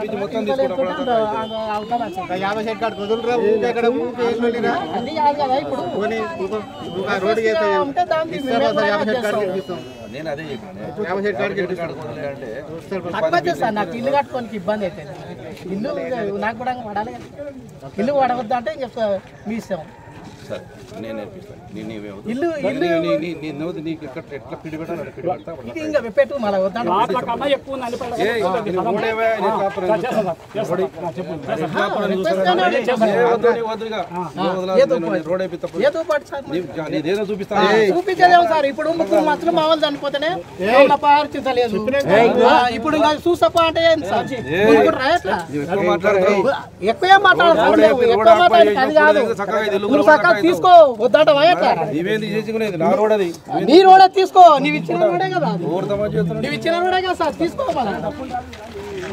చూపించి మొత్తం తీసుకుంటాం యాభై సెట్ కాడు కుదురురా ఊరికే ఎక్కడ ఊరికే ఏం వెళ్ళిరా అన్ని కాదు కదా ఇప్పుడు పోనీ ఒక- ఒక రోడ్డు చేస్తే ఉంటే దాన్ని ఇస్తారు సార్ యాభై సెట్ కాడికి ఇప్పిస్తాం నేను అదే చెప్పాను యాభై సెట్ కాడికి క్రెడిట్ కార్డు వదిలే అంటే తక్కువ చేస్తాను నాకు ఇల్లు కట్టుకోనికి ఇబ్బంది అవుతుంది ఇల్లు నాకు కూడా పడాలి కదా. ఇల్లు పడవద్దు అంటే ఇంకా మీ ఇష్టం సరే నేను నేర్పిస్తాను నేను నీవే వద్దు. ఇల్లు ఇల్లు నీ- నీ- నీ- నీ నవ్వు నీకు ఎక్కడ ఎట్లా పిడి పెట్టాలి అట్లా పిడి పెడతా ఇది ఇంకా పెట్టు మళ్ళీ వద్దంటే ఏ, ఇది ఓడేవా, నేను కాపురం చేస్తాను. ఓడి. నేను కాపురం చూస్తాను. ఏ, వద్దు, నీ వద్దు ఇక. నువ్వు వదలాలి, నేను రోడ్ అయిపోయి తప్ప. ఏదో పాటు సార్ నీ- నీదేదో చూపిస్తాను చూపించలేము సార్ ఇప్పుడు ముగ్గురు మాత్రం మా వాళ్ళు చనిపోతేనే ఉన్న పరిస్థితి ఆ, ఇప్పుడు ఇంకా చూసప్ప అంటే ఏంది సార్ ముగ్గురు రాయట్లా నువ్వు ఎక్కువ మాట్లాడతావు ఎక్కువ మాట్లాడాలి ఎక్కువ మాట్లాడి అది కాదు చక్కగా ఇది నువ్వు సకాలు తీసుకో వద్దంట వయట్లా నీవేంది చేసుకునేది నా రోడ్ అది నీ రోడే తీసుకో నీవు ఇచ్చిన రోడే కదా అది. ఓవర్ తమాజ్ చేస్తున్నాడు నువ్వు ఇచ్చిన రోడే కదా సార్ తీసుకో మళ్ళా